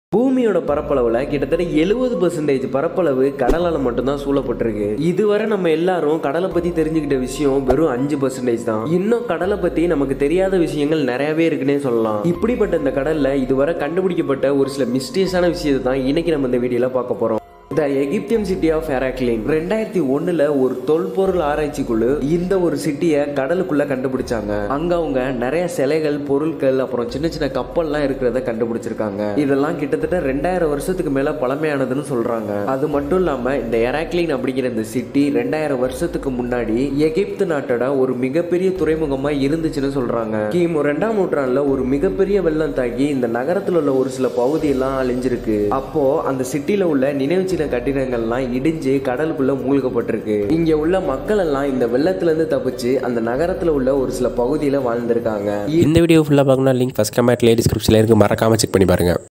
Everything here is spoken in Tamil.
பூமியோட பரப்பளவுல கிட்டத்தட்ட எழுபது பர்சன்டேஜ் பரப்பளவு கடலால மட்டும்தான் சூழப்பட்டிருக்கு இதுவரை நம்ம எல்லாரும் கடலை பத்தி தெரிஞ்சுக்கிட்ட விஷயம் வெறும் அஞ்சு பர்சன்டேஜ் தான் இன்னும் கடலை பத்தி நமக்கு தெரியாத விஷயங்கள் நிறையவே இருக்குன்னே சொல்லலாம் இப்படிப்பட்ட இந்த கடல்ல இதுவரை கண்டுபிடிக்கப்பட்ட ஒரு சில மிஸ்டேஸான விஷயத்தை தான் இன்னைக்கு நம்ம இந்த வீடியோல பார்க்க போறோம் த எகிப்தியம் சிட்டி ஆஃப் ஹெராக்லின் ரெண்டாயிரத்தி ஒண்ணுல ஒரு தொல்பொருள் ஆராய்ச்சிக்குழு இந்த ஒரு சிட்டியை கடலுக்குள்ள கண்டுபிடிச்சாங்க அங்க அவங்க நிறைய சிலைகள் பொருட்கள் அப்புறம் சின்ன சின்ன கப்பல்லாம் இருக்கிறத கண்டுபிடிச்சிருக்காங்க இதெல்லாம் கிட்டத்தட்ட ரெண்டாயிரம் வருஷத்துக்கு மேல பழமையானதுன்னு சொல்றாங்க அது மட்டும் இல்லாம இந்த ஹெராக்லின் அப்படிங்கிற இந்த சிட்டி ரெண்டாயிரம் வருஷத்துக்கு முன்னாடி எகிப்து நாட்டோட ஒரு மிகப்பெரிய துறைமுகமா இருந்துச்சுன்னு சொல்றாங்க கிமு ரெண்டாம் நூற்றாண்டுல ஒரு மிகப்பெரிய வெள்ளம் தாக்கி இந்த நகரத்துல உள்ள ஒரு சில பகுதியெல்லாம் அழிஞ்சிருக்கு அப்போ அந்த சிட்டில உள்ள நினைவு சின்ன கட்டிடங்கள்லாம் இடிஞ்சு கடலுக்குள்ள மூழ்கப்பட்டிருக்கு இங்க உள்ள மக்கள் எல்லாம் இந்த வெள்ளத்துல இருந்து தப்பிச்சு அந்த நகரத்துல உள்ள ஒரு சில பகுதியில வாழ்ந்திருக்காங்க இந்த வீடியோ ஃபுல்லாக பார்க்கணும்னா லிங்க் ஃபஸ்ட் கமெண்ட்லேயே டிஸ்கிரிப்ஷனில் இருக்குது மறக்காமல் செக் பண்ணி பாருங்கள்